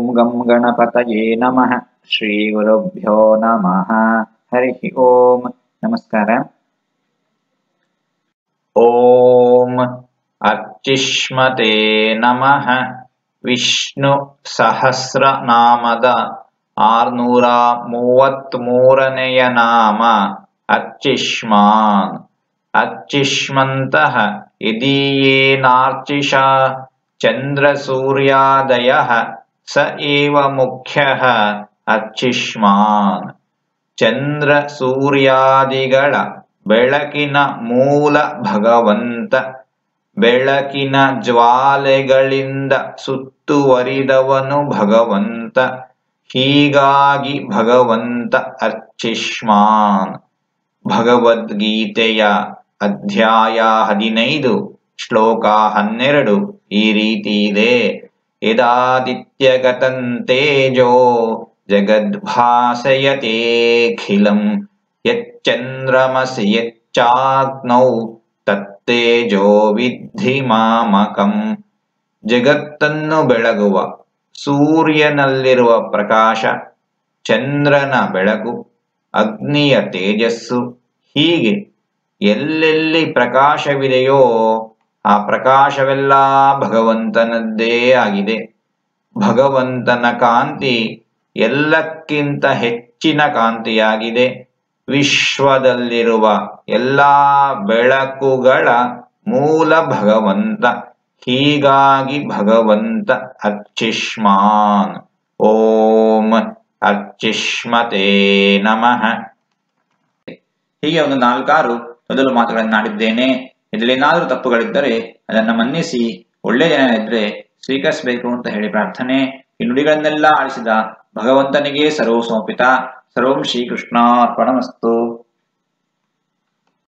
ಗಂ ಗಣಪತಯೇ ನಮಃ ಶ್ರೀ ಗುರುಭ್ಯೋ ನಮಃ ಹರಿ ಓಂ ನಮಸ್ಕಾರ ಓಂ ಅರ್ಚಿಷ್ಮತೆ ನಮಃ ವಿಷ್ಣು ಸಹಸ್ರನಾಮದ ಆರ್ನೂರ ಮೂವತ್ಮೂರನೆಯ ನಾಮ ಅರ್ಚಿಷ್ಮಾನ್ ಅರ್ಚಿಷ್ಮಂತಃ ಯದೀಯೇನಾರ್ಚಿಷಾ ಚಂದ್ರಸೂರ್ಯಾದಯಃ ಸ ಏವ ಮುಖ್ಯಃ ಅರ್ಚಿಷ್ಮಾನ್ ಚಂದ್ರ ಸೂರ್ಯಾದಿಗಳ ಬೆಳಕಿನ ಮೂಲ ಭಗವಂತ ಬೆಳಕಿನ ಜ್ವಾಲೆಗಳಿಂದ ಸುತ್ತುವರಿದವನು ಭಗವಂತ ಹೀಗಾಗಿ ಭಗವಂತ ಅರ್ಚಿಷ್ಮಾನ್ ಭಗವದ್ಗೀತೆಯ ಅಧ್ಯಾಯ ಹದಿನೈದು ಶ್ಲೋಕ ಹನ್ನೆರಡು ಈ ರೀತಿ ಇದೆ ಯದಾದಿತ್ಯಗತಂ ತೇಜೋ ಜಗದ್ಭಾಸಯತೇಖಿಲಂ ಯಚ್ಚಂದ್ರಮಸಿ ಯಚ್ಚಾಗ್ನೌ ತತ್ತೇಜೋ ವಿದ್ಧಿ ಮಾಮಕಂ ಜಗತ್ತನ್ನು ಬೆಳಗುವ ಸೂರ್ಯನಲ್ಲಿರುವ ಪ್ರಕಾಶ ಚಂದ್ರನ ಬೆಳಕು ಅಗ್ನಿಯ ತೇಜಸ್ಸು ಹೀಗೆ ಎಲ್ಲೆಲ್ಲಿ ಪ್ರಕಾಶವಿದೆಯೋ ಆ ಪ್ರಕಾಶವೆಲ್ಲ ಭಗವಂತನದ್ದೇ ಆಗಿದೆ ಭಗವಂತನ ಕಾಂತಿ ಎಲ್ಲಕ್ಕಿಂತ ಹೆಚ್ಚಿನ ಕಾಂತಿಯಾಗಿದೆ ವಿಶ್ವದಲ್ಲಿರುವ ಎಲ್ಲಾ ಬೆಳಕುಗಳ ಮೂಲ ಭಗವಂತ ಹೀಗಾಗಿ ಭಗವಂತ ಅರ್ಚಿಷ್ಮಾನ್ ಓಂ ಅರ್ಚಿಷ್ಮತೆ ನಮಃ ಹೀಗೆ ಒಂದು ನಾಲ್ಕಾರು ಮೊದಲು ಮಾತುಗಳನ್ನಾಡಿದ್ದೇನೆ ಇದರಲ್ಲೇನಾದರೂ ತಪ್ಪುಗಳಿದ್ದರೆ ಅದನ್ನು ಮನ್ನಿಸಿ ಒಳ್ಳೆಯ ಜನ ಇದ್ರೆ ಸ್ವೀಕರಿಸಬೇಕು ಅಂತ ಹೇಳಿ ಪ್ರಾರ್ಥನೆ ಈ ನುಡಿಗಳನ್ನೆಲ್ಲ ಆಳಿಸಿದ ಭಗವಂತನಿಗೆ ಸರ್ವ ಸಮರ್ಪಿತ ಸರ್ವಂ ಶ್ರೀಕೃಷ್ಣಾರ್ಪಣಮಸ್ತು